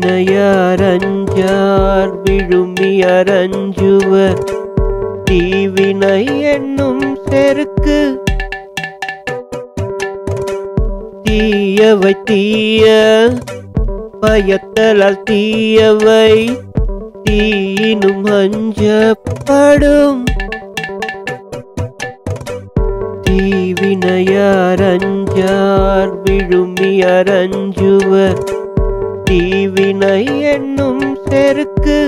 தீவினையார் அஞ்சார் விழுமியர் அஞ்சுவர் தீவினை என்னும் செருக்கு தீயவை தீய பயத்தலால் தீயவை தீயினும் அஞ்சப்படும் தீவினையார் அஞ்சார் விழுமியர் அஞ்சுவர் தீவினை என்னும் செருக்கு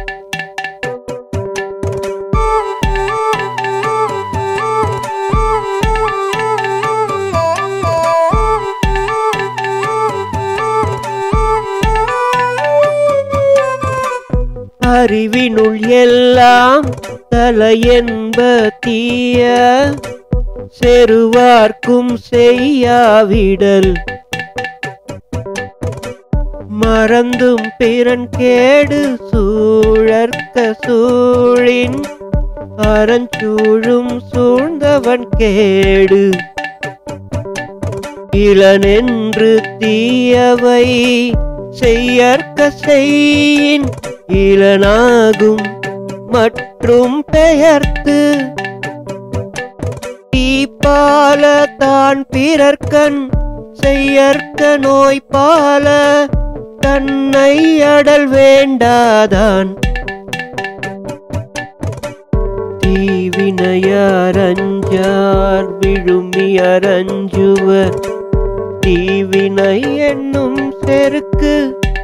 அறிவினுள் எல்லாம் தலையென்ப தீய செருவார்க்கும் செய்யாவிடல் மறந்தும் பிறன் கேடு சூழற்க சூழின் அறஞ்சூழும் சூழ்ந்தவன் கேடு இளனென்று தீயவை செய்யற்க செய்யின் இளனாகும் மற்றும் பெயர்த்து தீப்பால தான் பிறர்க்கண் செய்யற்க நோய்பால தன்னை அடல் வேண்டாதான் தீவினையார் அஞ்சார் விழுமியர் அஞ்சுவர் தீவினை என்னும் செருக்கு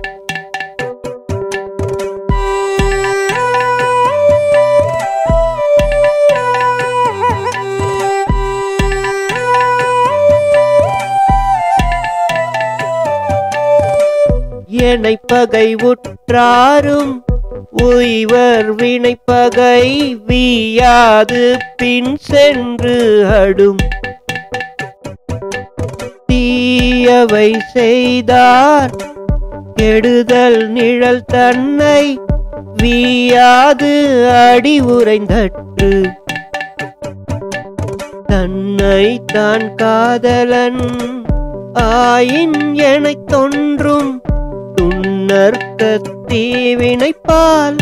என்னை பகை உற்றாரும் உய்வர் வினைப்பகை வீயாது பின் சென்று அடும் தீயவை செய்தார் கெடுதல் நிழல் தன்னை வீயாது அடி உறைந்தற்று தன்னை தான் காதலன் ஆயின் எனத் தோன்றும் துன்னற்க தீவினைப்பால்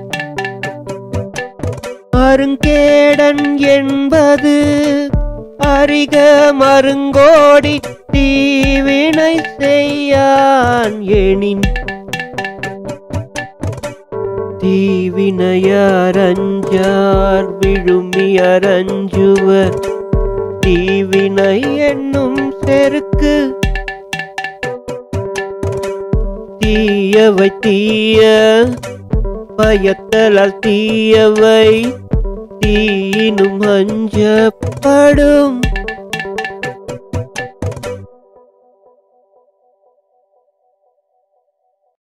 அருங்கேடன் என்பது அறிக மருங்கோடி தீவினை செய்யான் எனின் தீவினையார் அஞ்சார் விழுமியர் அஞ்சுவர் தீவினை என்னும் செருக்கு தீயவை தீய பயத்தலால் தீயவை தீயினும் அஞ்சப்படும்